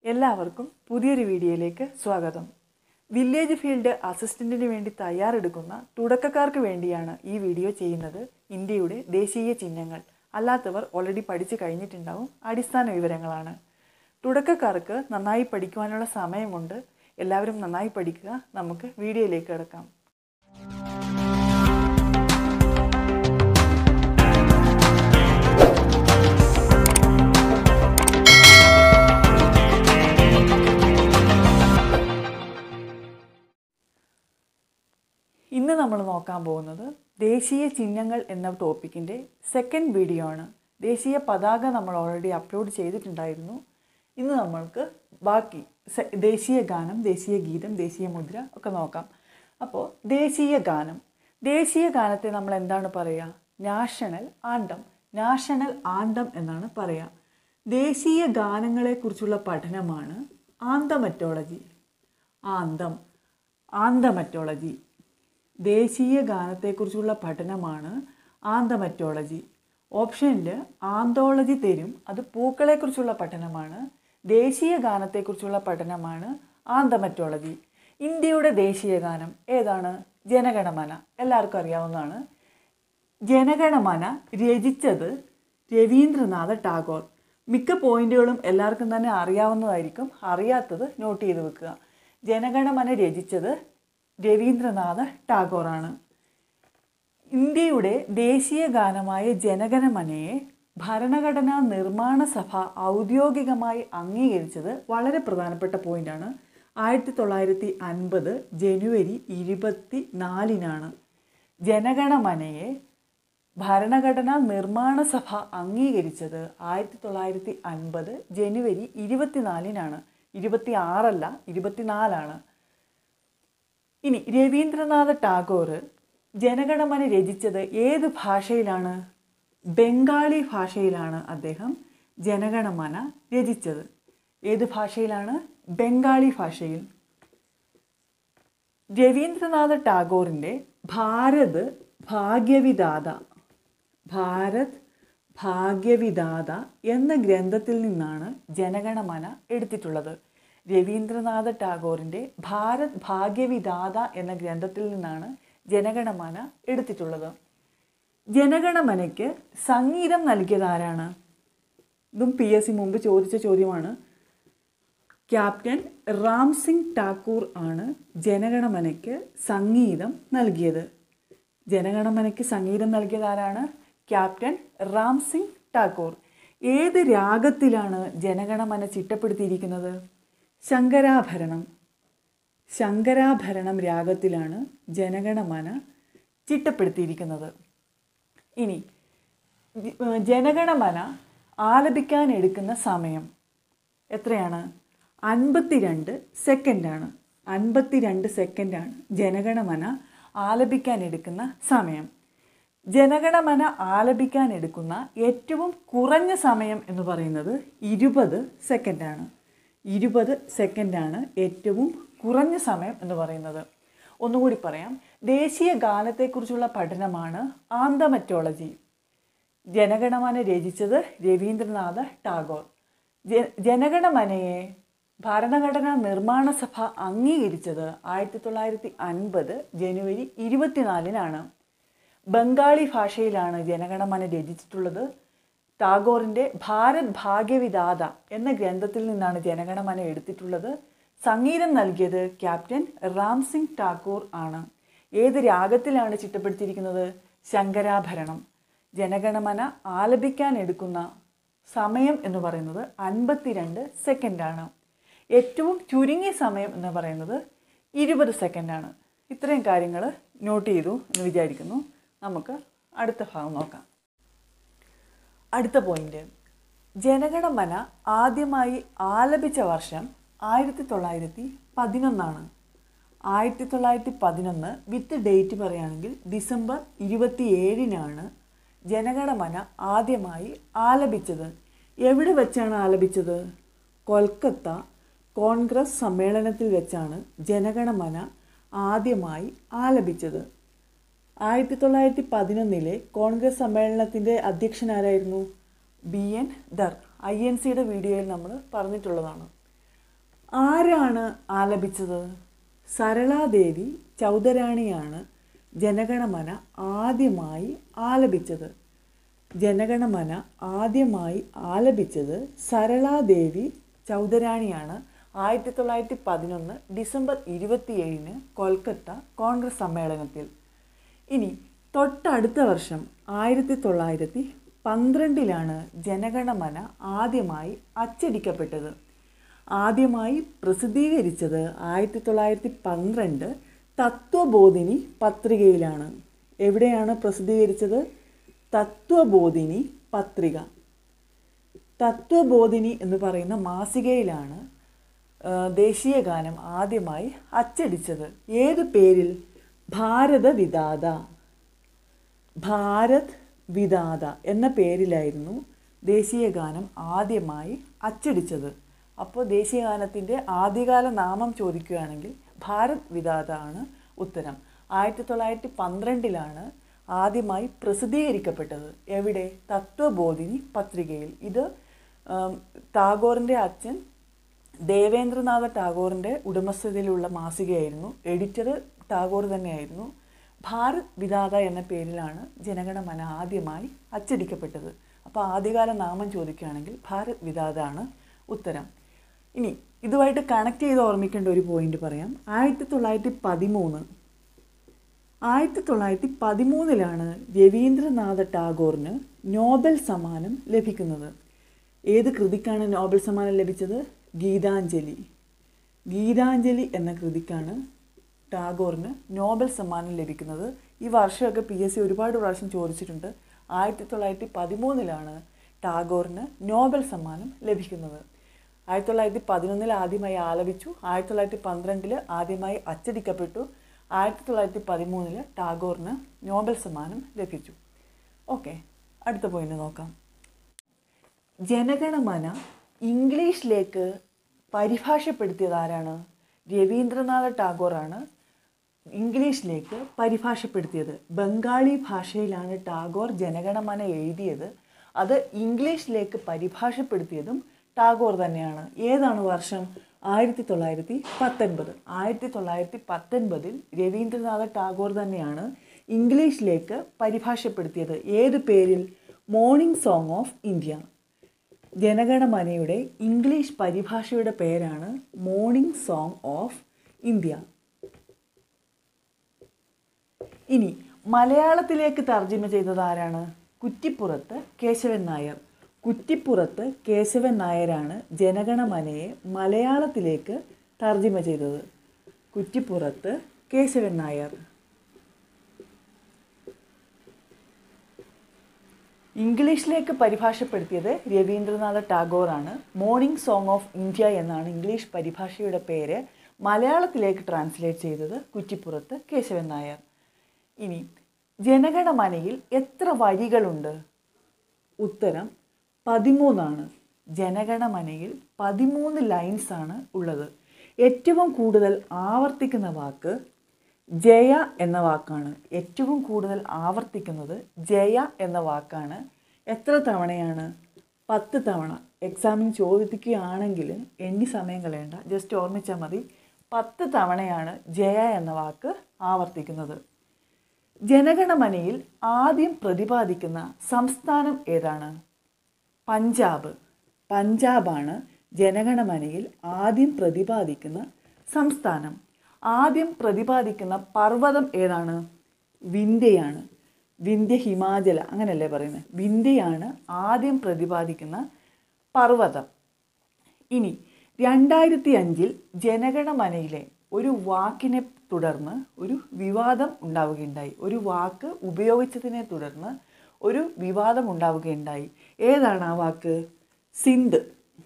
എല്ലാവർക്കും പുതിയൊരു വീഡിയോയിലേക്ക് സ്വാഗതം വില്ലേജ് ഫീൽഡ് അസിസ്റ്റന്റിന് വേണ്ടി തയ്യാറെടുക്കുന്ന തുടക്കക്കാർക്ക് വേണ്ടിയാണ് ഈ വീഡിയോ ചെയ്യുന്നത് ഇന്ത്യയുടെ ദേശീയ ചിഹ്നങ്ങൾ അല്ലാത്തവർ ഓൾറെഡി പഠിച്ചു കഴിഞ്ഞിട്ടുണ്ടാവും അടിസ്ഥാന വിവരങ്ങളാണ് തുടക്കക്കാർക്ക് നന്നായി പഠിക്കുവാനുള്ള സമയമുണ്ട് എല്ലാവരും നന്നായി പഠിക്കുക നമുക്ക് വീഡിയോയിലേക്ക് കിടക്കാം ഇന്ന് നമ്മൾ നോക്കാൻ പോകുന്നത് ദേശീയ ചിഹ്നങ്ങൾ എന്ന ടോപ്പിക്കിൻ്റെ സെക്കൻഡ് വീഡിയോ ആണ് ദേശീയ പതാക നമ്മൾ ഓൾറെഡി അപ്ലോഡ് ചെയ്തിട്ടുണ്ടായിരുന്നു ഇന്ന് നമ്മൾക്ക് ബാക്കി സെ- ദേശീയ ഗാനം ദേശീയ ഗീതം ദേശീയ മുദ്ര ഒക്കെ നോക്കാം അപ്പോൾ ദേശീയ ഗാനം ദേശീയ ഗാനത്തെ നമ്മൾ എന്താണ് പറയുക നാഷണൽ ആണ്ടം നാഷണൽ ആണ്ടം എന്നാണ് പറയുക ദേശീയ ഗാനങ്ങളെക്കുറിച്ചുള്ള പഠനമാണ് ആന്തമറ്റോളജി ആന്തം ആന്തമറ്റോളജി ദേശീയ ഗാനത്തെക്കുറിച്ചുള്ള പഠനമാണ് ആന്തമറ്റോളജി ഓപ്ഷനിൽ ആന്തോളജി തരും അത് പൂക്കളെക്കുറിച്ചുള്ള പഠനമാണ് ദേശീയ ഗാനത്തെക്കുറിച്ചുള്ള പഠനമാണ് ആന്തമറ്റോളജി ഇന്ത്യയുടെ ദേശീയ ഗാനം ഏതാണ് ജനഗണമന എല്ലാവർക്കും അറിയാവുന്നതാണ് ജനഗണമന രചിച്ചത് രവീന്ദ്രനാഥ ടാഗോർ മിക്ക പോയിന്റുകളും എല്ലാവർക്കും തന്നെ അറിയാവുന്നതായിരിക്കും അറിയാത്തത് നോട്ട് ചെയ്ത് വെക്കുക ജനഗണമന രചിച്ചത് രവീന്ദ്രനാഥ ടാഗോറാണ് ഇന്ത്യയുടെ ദേശീയ ഗാനമായ ജനഗണമനയെ ഭരണഘടനാ നിർമ്മാണ സഭ ഔദ്യോഗികമായി അംഗീകരിച്ചത് വളരെ പ്രധാനപ്പെട്ട പോയിന്റാണ് ആയിരത്തി തൊള്ളായിരത്തി അൻപത് ജനുവരി ഇരുപത്തി നാലിനാണ് ജനഗണമനയെ ഭരണഘടനാ നിർമ്മാണ സഭ അംഗീകരിച്ചത് ആയിരത്തി തൊള്ളായിരത്തി അൻപത് ജനുവരി ഇരുപത്തിനാലിനാണ് ഇരുപത്തി ആറല്ല ഇരുപത്തിനാലാണ് ഇനി രവീന്ദ്രനാഥ ടാഗോർ ജനഗണമന രചിച്ചത് ഏത് ഭാഷയിലാണ് ബംഗാളി ഭാഷയിലാണ് അദ്ദേഹം ജനഗണമന രചിച്ചത് ഏത് ഭാഷയിലാണ് ബംഗാളി ഭാഷയിൽ രവീന്ദ്രനാഥ ടാഗോറിൻ്റെ ഭാരത് ഭാഗ്യവിദാത ഭാരത് ഭാഗ്യവിദാത എന്ന ഗ്രന്ഥത്തിൽ നിന്നാണ് ജനഗണമന എടുത്തിട്ടുള്ളത് രവീന്ദ്രനാഥ ടാഗോറിൻ്റെ ഭാരത് ഭാഗ്യവിദാത എന്ന ഗ്രന്ഥത്തിൽ നിന്നാണ് ജനഗണമന എടുത്തിട്ടുള്ളത് ജനഗണമനയ്ക്ക് സംഗീതം നൽകിയത് ആരാണ് ഇതും പി എസ് സി മുമ്പ് ചോദിച്ച ചോദ്യമാണ് ക്യാപ്റ്റൻ റാം സിംഗ് ടാക്കൂർ ആണ് ജനഗണമനയ്ക്ക് സംഗീതം നൽകിയത് ജനഗണമനയ്ക്ക് സംഗീതം നൽകിയത് ആരാണ് ക്യാപ്റ്റൻ റാം സിംഗ് ടാക്കൂർ ഏത് രാഗത്തിലാണ് ജനഗണമന ചിട്ടപ്പെടുത്തിയിരിക്കുന്നത് ശങ്കരാഭരണം ശങ്കരാഭരണം രാഗത്തിലാണ് ജനഗണമന ചിട്ടപ്പെടുത്തിയിരിക്കുന്നത് ഇനി ജ- ഏഹ് ജനഗണമന ആലപിക്കാൻ എടുക്കുന്ന സമയം എത്രയാണ് അൻപത്തിരണ്ട് സെക്കൻഡാണ് അൻപത്തിരണ്ട് സെക്കൻഡാണ് ജനഗണമന ആലപിക്കാൻ എടുക്കുന്ന സമയം ജനഗണമന ആലപിക്കാൻ എടുക്കുന്ന ഏറ്റവും കുറഞ്ഞ സമയം എന്ന് പറയുന്നത് ഇരുപത് സെക്കൻഡാണ് ഇരുപത് സെക്കൻഡാണ് ഏറ്റവും കുറഞ്ഞ സമയം എന്ന് പറയുന്നത് ഒന്നുകൂടി പറയാം ദേശീയ ഗാനത്തെക്കുറിച്ചുള്ള പഠനമാണ് ആന്തമറ്റോളജി ജനഗണമന രചിച്ചത് രവീന്ദ്രനാഥ ടാഗോർ ജ- ജനഗണമനയെ ഭരണഘടനാ നിർമ്മാണ സഭ അംഗീകരിച്ചത് ആയിരത്തി തൊള്ളായിരത്തി അൻപത് ജനുവരി ഇരുപത്തിനാലിനാണ് ബംഗാളി ഭാഷയിലാണ് ജനഗണമന രചിച്ചിട്ടുള്ളത് ടാഗോറിൻ്റെ ഭാരത് ഭാഗ്യവിദാത എന്ന ഗ്രന്ഥത്തിൽ നിന്നാണ് ജനഗണമന എടുത്തിട്ടുള്ളത് സംഗീതം നൽകിയത് ക്യാപ്റ്റൻ റാം സിംഗ് ടാക്കൂർ ആണ് ഏത് രാഗത്തിലാണ് ചിട്ടപ്പെടുത്തിയിരിക്കുന്നത് ശങ്കരാഭരണം ജനഗണമന ആലപിക്കാൻ എടുക്കുന്ന സമയം എന്ന് പറയുന്നത് അൻപത്തിരണ്ട് സെക്കൻഡാണ് ഏറ്റവും ചുരുങ്ങിയ സമയം എന്ന് പറയുന്നത് ഇരുപത് സെക്കൻഡാണ് ഇത്രയും കാര്യങ്ങൾ നോട്ട് ചെയ്തു എന്ന് വിചാരിക്കുന്നു നമുക്ക് അടുത്ത ഭാഗം നോക്കാം അടുത്ത പോയിന്റ് ജനഗണമന ആദ്യമായി ആലപിച്ച വർഷം ആയിരത്തി തൊള്ളായിരത്തി പതിനൊന്നാണ് ആയിരത്തി തൊള്ളായിരത്തി പതിനൊന്ന് വിത്ത് ഡേറ്റ് പറയുകയാണെങ്കിൽ ഡിസംബർ ഇരുപത്തി ഏഴിനാണ് ജനഗണമന ആദ്യമായി ആലപിച്ചത് എവിടെ വെച്ചാണ് ആലപിച്ചത് കൊൽക്കത്ത കോൺഗ്രസ് സമ്മേളനത്തിൽ വെച്ചാണ് ജനഗണമന ആദ്യമായി ആലപിച്ചത് ആയിരത്തി തൊള്ളായിരത്തി പതിനൊന്നിലെ കോൺഗ്രസ് സമ്മേളനത്തിൻ്റെ അധ്യക്ഷനാരായിരുന്നു B N Dhar I N സിയുടെ വീഡിയോയിൽ നമ്മൾ പറഞ്ഞിട്ടുള്ളതാണ് ആരാണ് ആലപിച്ചത് സരളാദേവി ചൗധരാണിയാണ് ജനഗണമന ആദ്യമായി ആലപിച്ചത് ജനഗണമന ആദ്യമായി ആലപിച്ചത് സരളാദേവി ചൗധരാണിയാണ് ആയിരത്തി തൊള്ളായിരത്തി പതിനൊന്ന് ഡിസംബർ ഇരുപത്തിയേഴിന് കൊൽക്കത്ത കോൺഗ്രസ് സമ്മേളനത്തിൽ ഇനി തൊട്ടടുത്ത വർഷം ആയിരത്തി തൊള്ളായിരത്തി പന്ത്രണ്ടിലാണ് ജനഗണമന ആദ്യമായി അച്ചടിക്കപ്പെട്ടത് ആദ്യമായി പ്രസിദ്ധീകരിച്ചത് ആയിരത്തി തൊള്ളായിരത്തി പന്ത്രണ്ട് തത്വബോധിനി പത്രികയിലാണ് എവിടെയാണ് പ്രസിദ്ധീകരിച്ചത് തത്വബോധിനി പത്രിക തത്വബോധിനി എന്ന് പറയുന്ന മാസികയിലാണ് ആ, ദേശീയ ഗാനം ആദ്യമായി അച്ചടിച്ചത് ഏത് പേരിൽ ഭാരത വിധാത ഭാരത് വിധാത എന്ന പേരിലായിരുന്നു ദേശീയ ഗാനം ആദ്യമായി അച്ചടിച്ചത് അപ്പോൾ ദേശീയ ഗാനത്തിൻ്റെ ആദ്യകാല നാമം ചോദിക്കുകയാണെങ്കിൽ ഭാരത് വിധാത ആണ് ഉത്തരം ആയിരത്തി തൊള്ളായിരത്തി പന്ത്രണ്ടിലാണ് ആദ്യമായി പ്രസിദ്ധീകരിക്കപ്പെട്ടത് എവിടെ തത്വബോധിനി പത്രികയിൽ ഇത് ആം, ടാഗോറിൻ്റെ അച്ഛൻ ദേവേന്ദ്രനാഥ ടാഗോറിൻ്റെ ഉടമസ്ഥതയിലുള്ള മാസികയായിരുന്നു എഡിറ്റർ ടാഗോർ തന്നെയായിരുന്നു ഭാരത് വിധാത എന്ന പേരിലാണ് ജനഗണമന ആദ്യമായി അച്ചടിക്കപ്പെട്ടത് അപ്പോൾ ആദ്യകാല നാമം ചോദിക്കുകയാണെങ്കിൽ ഭാരത് വിധാത ആണ് ഉത്തരം ഇനി ഇതുമായിട്ട് കണക്ട് ചെയ്ത് ഓർമ്മിക്കേണ്ട ഒരു പോയിന്റ് പറയാം ആയിരത്തി തൊള്ളായിരത്തി പതിമൂന്ന് ആയിരത്തി തൊള്ളായിരത്തി പതിമൂന്നിലാണ് രവീന്ദ്രനാഥ ടാഗോറിന് നോബൽ സമ്മാനം ലഭിക്കുന്നത് ഏത് കൃതിക്കാണ് നോബൽ സമ്മാനം ലഭിച്ചത് ഗീതാഞ്ജലി ഗീതാഞ്ജലി എന്ന കൃതിക്കാണ് ടാഗോറിന് നോബൽ സമ്മാനം ലഭിക്കുന്നത് ഈ വർഷമൊക്കെ പി എസ് സി ഒരുപാട് പ്രാവശ്യം ചോദിച്ചിട്ടുണ്ട് ആയിരത്തി തൊള്ളായിരത്തി പതിമൂന്നിലാണ് ടാഗോറിന് നോബൽ സമ്മാനം ലഭിക്കുന്നത് ആയിരത്തി തൊള്ളായിരത്തി പതിനൊന്നിൽ ആദ്യമായി ആലപിച്ചു ആയിരത്തി തൊള്ളായിരത്തി പന്ത്രണ്ടിൽ ആദ്യമായി അച്ചടിക്കപ്പെട്ടു ആയിരത്തി തൊള്ളായിരത്തി പതിമൂന്നിൽ ടാഗോറിന് നോബൽ സമ്മാനം ലഭിച്ചു ഓക്കെ അടുത്ത പോയിന്റ് നോക്കാം ജനഗണമന ഇംഗ്ലീഷിലേക്ക് പരിഭാഷപ്പെടുത്തിയത് ആരാണ് രവീന്ദ്രനാഥ ടാഗോറാണ് ഇംഗ്ലീഷിലേക്ക് പരിഭാഷപ്പെടുത്തിയത് ബംഗാളി ഭാഷയിലാണ് ടാഗോർ ജനഗണമന എഴുതിയത് അത് ഇംഗ്ലീഷിലേക്ക് പരിഭാഷപ്പെടുത്തിയതും ടാഗോർ തന്നെയാണ് ഏതാണ് വർഷം ആയിരത്തി തൊള്ളായിരത്തി പത്തൊൻപത് ആയിരത്തി തൊള്ളായിരത്തി പത്തൊൻപതിൽ രവീന്ദ്രനാഥ ടാഗോർ തന്നെയാണ് ഇംഗ്ലീഷിലേക്ക് പരിഭാഷപ്പെടുത്തിയത് ഏത് പേരിൽ മോർണിംഗ് സോങ് ഓഫ് ഇന്ത്യ ജനഗണമനയുടെ ഇംഗ്ലീഷ് പരിഭാഷയുടെ പേരാണ് മോർണിംഗ് സോങ് ഓഫ് ഇന്ത്യ ഇനി മലയാളത്തിലേക്ക് തർജ്ജിമ ചെയ്തത് ആരാണ് കുറ്റിപ്പുറത്ത് കേശവൻ നായർ കുറ്റിപ്പുറത്ത് കേശവൻ നായരാണ് ജനഗണമനയെ മലയാളത്തിലേക്ക് തർജ്ജിമ ചെയ്തത് കുറ്റിപ്പുറത്ത് കേശവൻ നായർ ഇംഗ്ലീഷിലേക്ക് പരിഭാഷപ്പെടുത്തിയത് രവീന്ദ്രനാഥ ടാഗോറാണ് മോർണിംഗ് സോങ് ഓഫ് ഇന്ത്യ എന്നാണ് ഇംഗ്ലീഷ് പരിഭാഷയുടെ പേര് മലയാളത്തിലേക്ക് ട്രാൻസ്ലേറ്റ് ചെയ്തത് കുറ്റിപ്പുറത്ത് കേശവൻ നായർ ഇനി ജനഗണമനയിൽ എത്ര വരികളുണ്ട് ഉത്തരം പതിമൂന്നാണ് ജനഗണമനയിൽ പതിമൂന്ന് ലൈൻസ് ആണ് ഉള്ളത് ഏറ്റവും കൂടുതൽ ആവർത്തിക്കുന്ന വാക്ക് ജയ എന്ന വാക്കാണ് ഏറ്റവും കൂടുതൽ ആവർത്തിക്കുന്നത് ജയ എന്ന വാക്കാണ് എത്ര തവണയാണ് പത്ത് തവണ എക്സാമിന് ചോദിപ്പിക്കുകയാണെങ്കിൽ എണ്ണി സമയം കളയണ്ട ജസ്റ്റ് ഓർമ്മിച്ചാൽ മതി പത്ത് തവണയാണ് ജയ എന്ന വാക്ക് ആവർത്തിക്കുന്നത് ജനഗണമനയിൽ ആദ്യം പ്രതിപാദിക്കുന്ന സംസ്ഥാനം ഏതാണ് പഞ്ചാബ് പഞ്ചാബാണ് ജനഗണമനയിൽ ആദ്യം പ്രതിപാദിക്കുന്ന സംസ്ഥാനം ആദ്യം പ്രതിപാദിക്കുന്ന പർവ്വതം ഏതാണ് വിന്ധ്യയാണ് വിന്ധ്യ ഹിമാചല അങ്ങനെയല്ലേ പറയുന്നത് വിന്ധ്യയാണ് ആദ്യം പ്രതിപാദിക്കുന്ന പർവ്വതം ഇനി രണ്ടായിരത്തി അഞ്ചിൽ ജനഗണമനയിലെ ഒരു വാക്കിനെ തുടർന്ന് ഒരു വിവാദം ഉണ്ടാവുകയുണ്ടായി ഒരു വാക്ക് ഉപയോഗിച്ചതിനെ തുടർന്ന് ഒരു വിവാദം ഉണ്ടാവുകയുണ്ടായി ഏതാണ് ആ വാക്ക് സിന്ധ്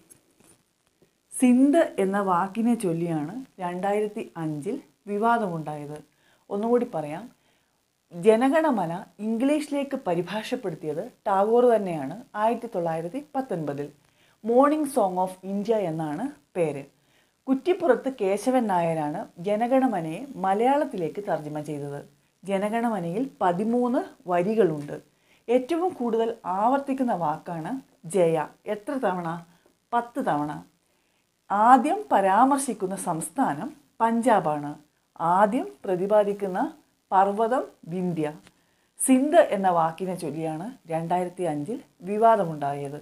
സിന്ധ് എന്ന വാക്കിനെ ചൊല്ലിയാണ് രണ്ടായിരത്തി അഞ്ചിൽ വിവാദമുണ്ടായത് ഒന്നുകൂടി പറയാം ജനഗണമന ഇംഗ്ലീഷിലേക്ക് പരിഭാഷപ്പെടുത്തിയത് ടാഗോർ തന്നെയാണ് ആയിരത്തി തൊള്ളായിരത്തി പത്തൊൻപതിൽ മോർണിംഗ് സോങ് ഓഫ് ഇന്ത്യ എന്നാണ് പേര് കുറ്റിപ്പുറത്ത് കേശവൻ നായരാണ് ജനഗണമനയെ മലയാളത്തിലേക്ക് തർജ്ജമ ചെയ്തത് ജനഗണമനയിൽ പതിമൂന്ന് വരികളുണ്ട് ഏറ്റവും കൂടുതൽ ആവർത്തിക്കുന്ന വാക്കാണ് ജയ എത്ര തവണ പത്ത് തവണ ആദ്യം പരാമർശിക്കുന്ന സംസ്ഥാനം പഞ്ചാബാണ് ആദ്യം പ്രതിപാദിക്കുന്ന പർവ്വതം വിന്ധ്യ സിന്ധ് എന്ന വാക്കിനെ ചൊല്ലിയാണ് രണ്ടായിരത്തി അഞ്ചിൽ വിവാദമുണ്ടായത്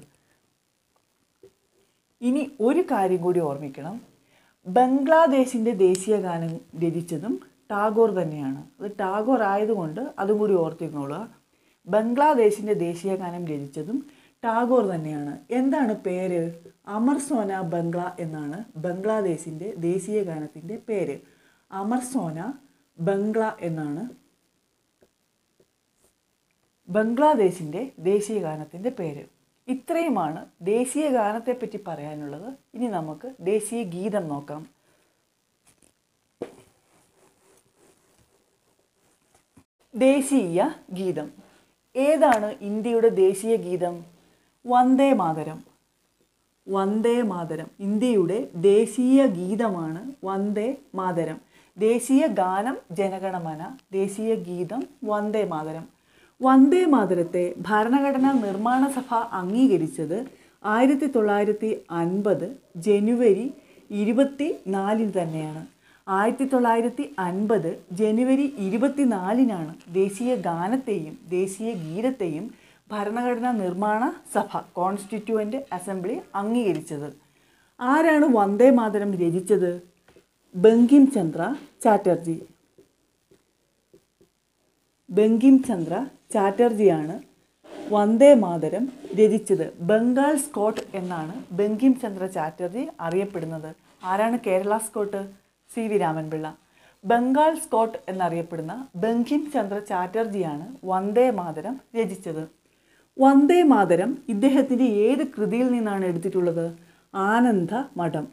ഇനി ഒരു കാര്യം കൂടി ഓർമ്മിക്കണം ബംഗ്ലാദേശിൻ്റെ ദേശീയ ഗാനം രചിച്ചതും ടാഗോർ തന്നെയാണ് അത് ടാഗോർ ആയതുകൊണ്ട് അതും കൂടി ഓർത്തിരുന്നോളുക ബംഗ്ലാദേശിൻ്റെ ദേശീയ ഗാനം രചിച്ചതും ടാഗോർ തന്നെയാണ് എന്താണ് പേര് അമർ സോന ബംഗ്ല എന്നാണ് ബംഗ്ലാദേശിൻ്റെ ദേശീയ ഗാനത്തിൻ്റെ പേര് അമർ സോന ബംഗ്ല എന്നാണ് ബംഗ്ലാദേശിൻ്റെ ദേശീയ ഗാനത്തിൻ്റെ പേര് ഇത്രയുമാണ് ദേശീയ ഗാനത്തെപ്പറ്റി പറയാനുള്ളത് ഇനി നമുക്ക് ദേശീയ ഗീതം നോക്കാം ദേശീയ ഗീതം ഏതാണ് ഇന്ത്യയുടെ ദേശീയ ഗീതം വന്ദേ മാതരം വന്ദേ മാതരം ഇന്ത്യയുടെ ദേശീയ ഗീതമാണ് വന്ദേ മാതരം ദേശീയ ഗാനം ജനഗണമന ദേശീയ ഗീതം വന്ദേ മാതരം വന്ദേ മാതരത്തെ ഭരണഘടനാ നിർമ്മാണ സഭ അംഗീകരിച്ചത് ആയിരത്തി തൊള്ളായിരത്തി അൻപത് ജനുവരി ഇരുപത്തി നാലിന് തന്നെയാണ് ആയിരത്തി തൊള്ളായിരത്തി അൻപത് ജനുവരി ഇരുപത്തിനാലിനാണ് ദേശീയ ഗാനത്തെയും ദേശീയ ഗീതത്തെയും ഭരണഘടനാ നിർമ്മാണ സഭ കോൺസ്റ്റിറ്റ്യൂവൻ്റ് അസംബ്ലി അംഗീകരിച്ചത് ആരാണ് വന്ദേ മാതരം രചിച്ചത് ബങ്കിം ചന്ദ്ര ചാറ്റർജി ബങ്കിം ചന്ദ്ര ചാറ്റർജിയാണ് വന്ദേ മാതരം രചിച്ചത് ബംഗാൾ സ്കോട്ട് എന്നാണ് ബങ്കിം ചന്ദ്ര ചാറ്റർജി അറിയപ്പെടുന്നത് ആരാണ് Kerala Scott C V Ramanpillai Bengal Scott എന്നറിയപ്പെടുന്ന ബങ്കിം ചന്ദ്ര ചാറ്റർജിയാണ് വന്ദേ മാതരം രചിച്ചത് വന്ദേ മാതരം ഇദ്ദേഹത്തിൻ്റെ ഏത് കൃതിയിൽ നിന്നാണ് എടുത്തിട്ടുള്ളത് ആനന്ദ മഠം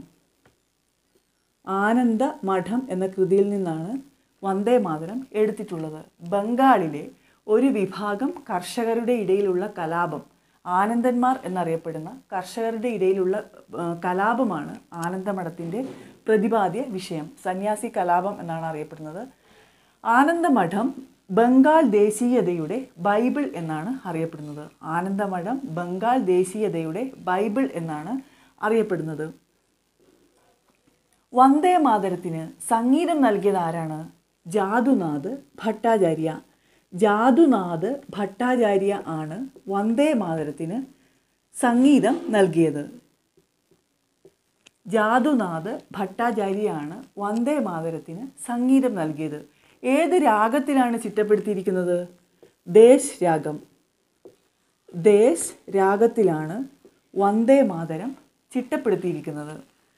ആനന്ദ മഠം എന്ന കൃതിയിൽ നിന്നാണ് വന്ദേ മാതരം എടുത്തിട്ടുള്ളത് ബംഗാളിലെ ഒരു വിഭാഗം കർഷകരുടെ ഇടയിലുള്ള കലാപം ആനന്ദന്മാർ എന്നറിയപ്പെടുന്ന കർഷകരുടെ ഇടയിലുള്ള ആ, കലാപമാണ് ആനന്ദമഠത്തിൻ്റെ പ്രതിപാദ്യ വിഷയം സന്യാസി കലാപം എന്നാണ് അറിയപ്പെടുന്നത് ആനന്ദമഠം ബംഗാൾ ദേശീയതയുടെ ബൈബിൾ എന്നാണ് അറിയപ്പെടുന്നത് ആനന്ദമഠം ബംഗാൾ ദേശീയതയുടെ ബൈബിൾ എന്നാണ് അറിയപ്പെടുന്നത് വന്ദേ മാതരത്തിന് സംഗീതം നൽകിയത് ആരാണ് ജാദുനാഥ് ഭട്ടാചാര്യ ജാദുനാഥ് ഭട്ടാചാര്യ ആണ് വന്ദേ മാതരത്തിന് സംഗീതം നൽകിയത് ജാദുനാഥ് ഭട്ടാചാര്യയാണ് വന്ദേ മാതരത്തിന് സംഗീതം നൽകിയത് ഏത് രാഗത്തിലാണ് ചിട്ടപ്പെടുത്തിയിരിക്കുന്നത് ദേശ് രാഗം ദേശ് രാഗത്തിലാണ് വന്ദേ മാതരം ചിട്ടപ്പെടുത്തിയിരിക്കുന്നത്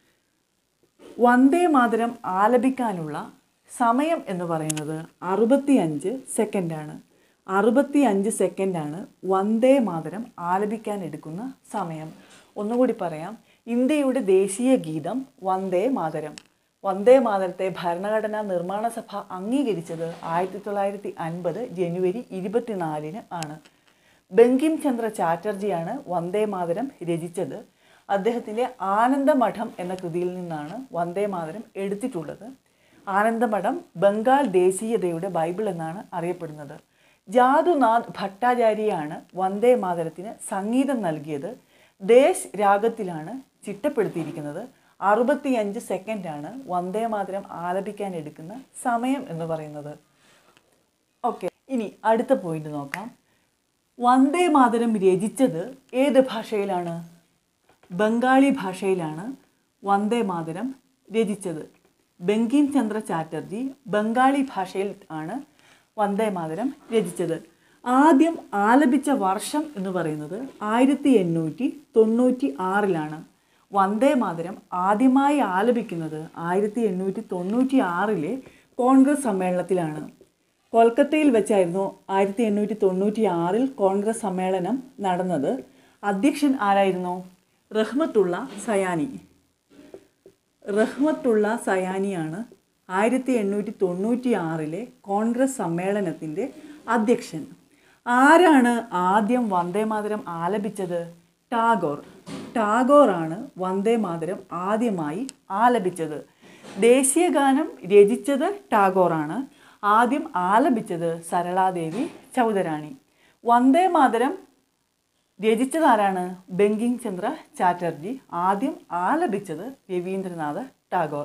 വന്ദേ മാതരം ആലപിക്കാനുള്ള സമയം എന്ന് പറയുന്നത് അറുപത്തിയഞ്ച് സെക്കൻഡാണ് അറുപത്തിയഞ്ച് സെക്കൻഡാണ് വന്ദേ മാതരം ആലപിക്കാൻ എടുക്കുന്ന സമയം ഒന്നുകൂടി പറയാം ഇന്ത്യയുടെ ദേശീയ ഗീതം വന്ദേ മാതരം വന്ദേ മാതരത്തെ ഭരണഘടനാ നിർമ്മാണ സഭ അംഗീകരിച്ചത് ആയിരത്തി തൊള്ളായിരത്തി അൻപത് ജനുവരി ഇരുപത്തിനാലിന് ആണ് ബങ്കിം ചന്ദ്ര ചാറ്റർജിയാണ് വന്ദേ മാതരം രചിച്ചത് അദ്ദേഹത്തിൻ്റെ ആനന്ദമഠം എന്ന കൃതിയിൽ നിന്നാണ് വന്ദേ മാതരം എടുത്തിട്ടുള്ളത് ആനന്ദമഠം ബംഗാൾ ദേശീയതയുടെ ബൈബിൾ എന്നാണ് അറിയപ്പെടുന്നത് ജാദുനാഥ് ഭട്ടാചാര്യയാണ് വന്ദേ മാതരത്തിന് സംഗീതം നൽകിയത് ദേശ് രാഗത്തിലാണ് ചിട്ടപ്പെടുത്തിയിരിക്കുന്നത് അറുപത്തിയഞ്ച് സെക്കൻഡാണ് വന്ദേ മാതരം ആലപിക്കാൻ എടുക്കുന്ന സമയം എന്ന് പറയുന്നത് ഓക്കെ ഇനി അടുത്ത പോയിന്റ് നോക്കാം വന്ദേ മാതരം രചിച്ചത് ഏത് ഭാഷയിലാണ് ബംഗാളി ഭാഷയിലാണ് വന്ദേ മാതരം രചിച്ചത് ബങ്കിം ചന്ദ്ര ചാറ്റർജി ബംഗാളി ഭാഷയിൽ ആണ് വന്ദേ മാതരം രചിച്ചത് ആദ്യം ആലപിച്ച വർഷം എന്ന് പറയുന്നത് ആയിരത്തി എണ്ണൂറ്റി തൊണ്ണൂറ്റി ആറിലാണ് വന്ദേ മാതരം ആദ്യമായി ആലപിക്കുന്നത് ആയിരത്തി എണ്ണൂറ്റി തൊണ്ണൂറ്റി ആറിലെ കോൺഗ്രസ് സമ്മേളനത്തിലാണ് കൊൽക്കത്തയിൽ വെച്ചായിരുന്നു ആയിരത്തി എണ്ണൂറ്റി തൊണ്ണൂറ്റി ആറിൽ കോൺഗ്രസ് സമ്മേളനം നടന്നത് അധ്യക്ഷൻ ആരായിരുന്നു റഹ്മത്തുള്ള സയാനി റഹ്മത്തുള്ള സയാനിയാണ് ആയിരത്തി എണ്ണൂറ്റി തൊണ്ണൂറ്റി ആറിലെ കോൺഗ്രസ് സമ്മേളനത്തിൻ്റെ അധ്യക്ഷൻ ആരാണ് ആദ്യം വന്ദേ മാതരം ആലപിച്ചത് ടാഗോർ ടാഗോറാണ് വന്ദേ മാതരം ആദ്യമായി ആലപിച്ചത് ദേശീയ ഗാനം രചിച്ചത് ടാഗോറാണ് ആദ്യം ആലപിച്ചത് സരളാദേവി ചൗധരാണി വന്ദേ മാതരം രചിച്ചത് ആരാണ് ബങ്കിം ചന്ദ്ര ചാറ്റർജി ആദ്യം ആലപിച്ചത് രവീന്ദ്രനാഥ് ടാഗോർ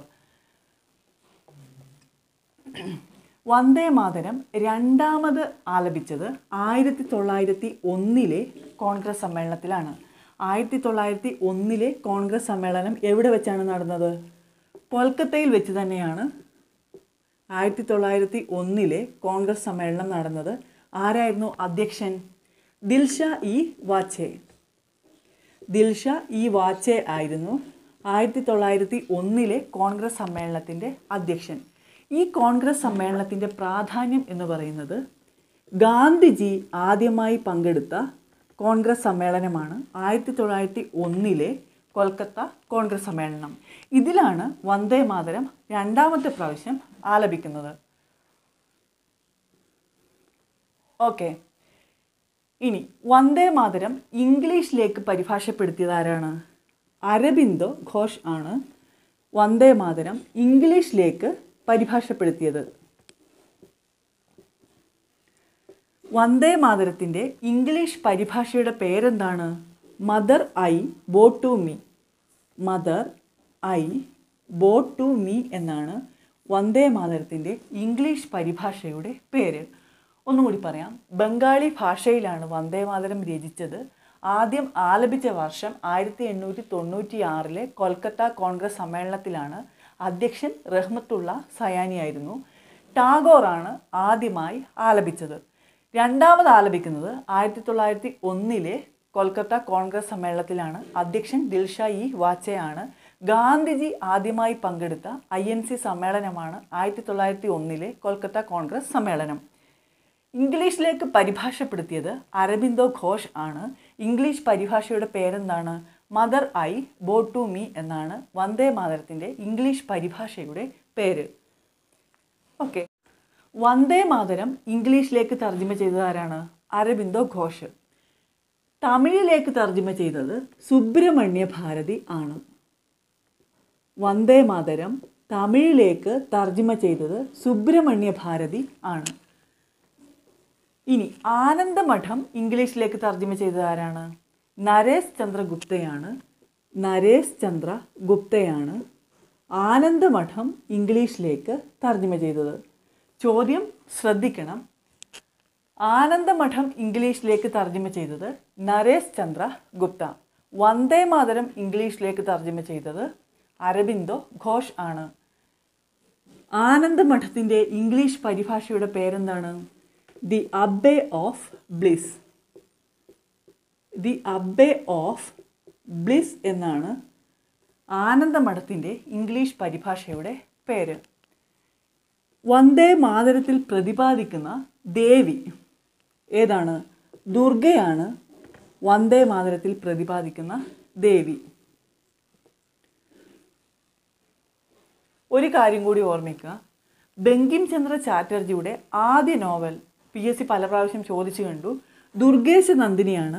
വന്ദേ മാതരം രണ്ടാമത് ആലപിച്ചത് ആയിരത്തി തൊള്ളായിരത്തി ഒന്നിലെ കോൺഗ്രസ് സമ്മേളനത്തിലാണ് ആയിരത്തി തൊള്ളായിരത്തി ഒന്നിലെ കോൺഗ്രസ് സമ്മേളനം എവിടെ വെച്ചാണ് നടന്നത് കൊൽക്കത്തയിൽ വെച്ച് തന്നെയാണ് ആയിരത്തി തൊള്ളായിരത്തി ഒന്നിലെ കോൺഗ്രസ് സമ്മേളനം നടന്നത് ആരായിരുന്നു അധ്യക്ഷൻ ദിൽഷ ഇ വാച്ചെ ദിൽഷ ഇ വാച്ചെ ആയിരുന്നു ആയിരത്തി തൊള്ളായിരത്തി ഒന്നിലെ കോൺഗ്രസ് സമ്മേളനത്തിൻ്റെ അധ്യക്ഷൻ ഈ കോൺഗ്രസ് സമ്മേളനത്തിൻ്റെ പ്രാധാന്യം എന്ന് പറയുന്നത് ഗാന്ധിജി ആദ്യമായി പങ്കെടുത്ത കോൺഗ്രസ് സമ്മേളനമാണ് ആയിരത്തി തൊള്ളായിരത്തി ഒന്നിലെ കൊൽക്കത്ത കോൺഗ്രസ് സമ്മേളനം ഇതിലാണ് വന്ദേ മാതരം രണ്ടാമത്തെ പ്രാവശ്യം ആലപിക്കുന്നത് ഓക്കെ ഇനി വന്ദേ മാതരം ഇംഗ്ലീഷിലേക്ക് പരിഭാഷപ്പെടുത്തിയത് ആരാണ് അരബിന്ദോ ഘോഷ് ആണ് വന്ദേ മാതരം ഇംഗ്ലീഷിലേക്ക് പരിഭാഷപ്പെടുത്തിയത് വന്ദേ മാതരത്തിൻ്റെ ഇംഗ്ലീഷ് പരിഭാഷയുടെ പേരെന്താണ് mother I bow to me mother I bow to me എന്നാണ് വന്ദേ മാതരത്തിൻ്റെ ഇംഗ്ലീഷ് പരിഭാഷയുടെ പേര് ഒന്നുകൂടി പറയാം ബംഗാളി ഭാഷയിലാണ് വന്ദേ മാതരം രചിച്ചത് ആദ്യം ആലപിച്ച വർഷം ആയിരത്തി എണ്ണൂറ്റി തൊണ്ണൂറ്റി ആറിലെ കൊൽക്കത്ത കോൺഗ്രസ് സമ്മേളനത്തിലാണ് അധ്യക്ഷൻ റഹ്മത്തുള്ള സയാനിയായിരുന്നു ടാഗോറാണ് ആദ്യമായി ആലപിച്ചത് രണ്ടാമത് ആലപിക്കുന്നത് ആയിരത്തി തൊള്ളായിരത്തി ഒന്നിലെ കൊൽക്കത്ത കോൺഗ്രസ് സമ്മേളനത്തിലാണ് അധ്യക്ഷൻ ദിൽഷ ഇ വാച്ചയാണ് ഗാന്ധിജി ആദ്യമായി പങ്കെടുത്ത ഐ എൻ സി സമ്മേളനമാണ് ആയിരത്തി തൊള്ളായിരത്തി ഒന്നിലെ കൊൽക്കത്ത കോൺഗ്രസ് സമ്മേളനം ഇംഗ്ലീഷിലേക്ക് പരിഭാഷപ്പെടുത്തിയത് അരബിന്ദോ ഘോഷ് ആണ് ഇംഗ്ലീഷ് പരിഭാഷയുടെ പേരെന്താണ് mother I bow to me എന്നാണ് വന്ദേ മാതരത്തിൻ്റെ ഇംഗ്ലീഷ് പരിഭാഷയുടെ പേര് ഓക്കെ വന്ദേ മാതരം ഇംഗ്ലീഷിലേക്ക് തർജ്ജമ ചെയ്തത് ആരാണ് അരബിന്ദോ ഘോഷ് തമിഴിലേക്ക് തർജ്ജമ ചെയ്തത് സുബ്രഹ്മണ്യ ഭാരതി ആണ് വന്ദേ മാതരം തമിഴിലേക്ക് തർജ്ജമ ചെയ്തത് സുബ്രഹ്മണ്യ ഭാരതി ആണ് ഇനി ആനന്ദമഠം ഇംഗ്ലീഷിലേക്ക് തർജ്ജമ ചെയ്തത് ആരാണ് നരേഷ് ചന്ദ്ര ഗുപ്തയാണ് നരേഷ് ചന്ദ്ര ഗുപ്തയാണ് ആനന്ദമഠം ഇംഗ്ലീഷിലേക്ക് തർജ്ജമ ചെയ്തത് ചോദ്യം ശ്രദ്ധിക്കണം ആനന്ദമഠം ഇംഗ്ലീഷിലേക്ക് തർജ്ജമ ചെയ്തത് നരേഷ് ചന്ദ്ര ഗുപ്ത വന്ദേ മാതരം ഇംഗ്ലീഷിലേക്ക് തർജ്ജമ ചെയ്തത് അരബിന്ദോ ഘോഷ് ആണ് ആനന്ദമഠത്തിൻ്റെ ഇംഗ്ലീഷ് പരിഭാഷയുടെ പേരെന്താണ് the abbey of bliss the abbey of bliss എന്നാണ് ആനന്ദമഠത്തിൻ്റെ ഇംഗ്ലീഷ് പരിഭാഷയുടെ പേര് വന്ദേ മാതരത്തിൽ പ്രതിപാദിക്കുന്ന ദേവി ഏതാണ് ദുർഗയാണ് വന്ദേ മാതരത്തിൽ പ്രതിപാദിക്കുന്ന ദേവി ഒരു കാര്യം കൂടി ഓർമ്മിക്കുക ബങ്കിം ചന്ദ്ര ചാറ്റർജിയുടെ ആദ്യ നോവൽ പി എസ് സി പല പ്രാവശ്യം ചോദിച്ചു കണ്ടു ദുർഗേശ നന്ദിനിയാണ്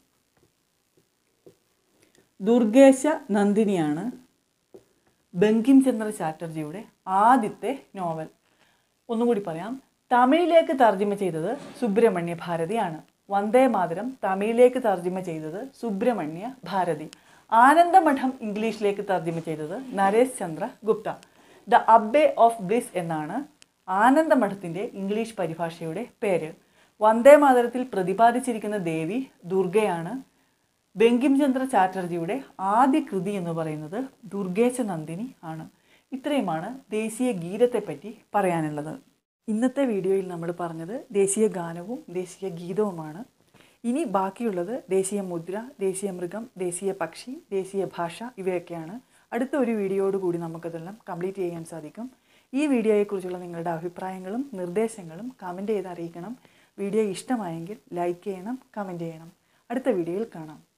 ദുർഗേശ നന്ദിനിയാണ് ബങ്കിം ചന്ദ്ര ചാറ്റർജിയുടെ ആദ്യത്തെ നോവൽ ഒന്നുകൂടി പറയാം തമിഴിലേക്ക് തർജ്ജമ ചെയ്തത് സുബ്രഹ്മണ്യ ഭാരതിയാണ് വന്ദേ മാതരം തമിഴിലേക്ക് തർജ്ജമ ചെയ്തത് സുബ്രഹ്മണ്യ ഭാരതി ആനന്ദമഠം ഇംഗ്ലീഷിലേക്ക് തർജ്ജമ ചെയ്തത് Naresh Chandra Gupta the abbey of bliss എന്നാണ് ആനന്ദമഠത്തിൻ്റെ ഇംഗ്ലീഷ് പരിഭാഷയുടെ പേര് വന്ദേ മാതരത്തിൽ പ്രതിപാദിച്ചിരിക്കുന്ന ദേവി ദുർഗയാണ് ബങ്കിം ചന്ദ്ര ചാറ്റർജിയുടെ ആദ്യ കൃതി എന്ന് പറയുന്നത് ദുർഗേശ നന്ദിനി ആണ് ഇത്രയുമാണ് ദേശീയ ഗീതത്തെപ്പറ്റി പറയാനുള്ളത് ഇന്നത്തെ വീഡിയോയിൽ നമ്മൾ പറഞ്ഞത് ദേശീയ ഗാനവും ദേശീയ ഗീതവുമാണ് ഇനി ബാക്കിയുള്ളത് ദേശീയ മുദ്ര ദേശീയ മൃഗം ദേശീയ പക്ഷി ദേശീയ ഭാഷ ഇവയൊക്കെയാണ് അടുത്ത ഒരു വീഡിയോയോട് കൂടി നമുക്കതെല്ലാം കംപ്ലീറ്റ് ചെയ്യാൻ സാധിക്കും ഈ വീഡിയോയെക്കുറിച്ചുള്ള നിങ്ങളുടെ അഭിപ്രായങ്ങളും നിർദ്ദേശങ്ങളും കമൻറ്റ് ചെയ്ത് അറിയിക്കണം വീഡിയോ ഇഷ്ടമായെങ്കിൽ ലൈക്ക് ചെയ്യണം കമൻറ്റ് ചെയ്യണം അടുത്ത വീഡിയോയിൽ കാണാം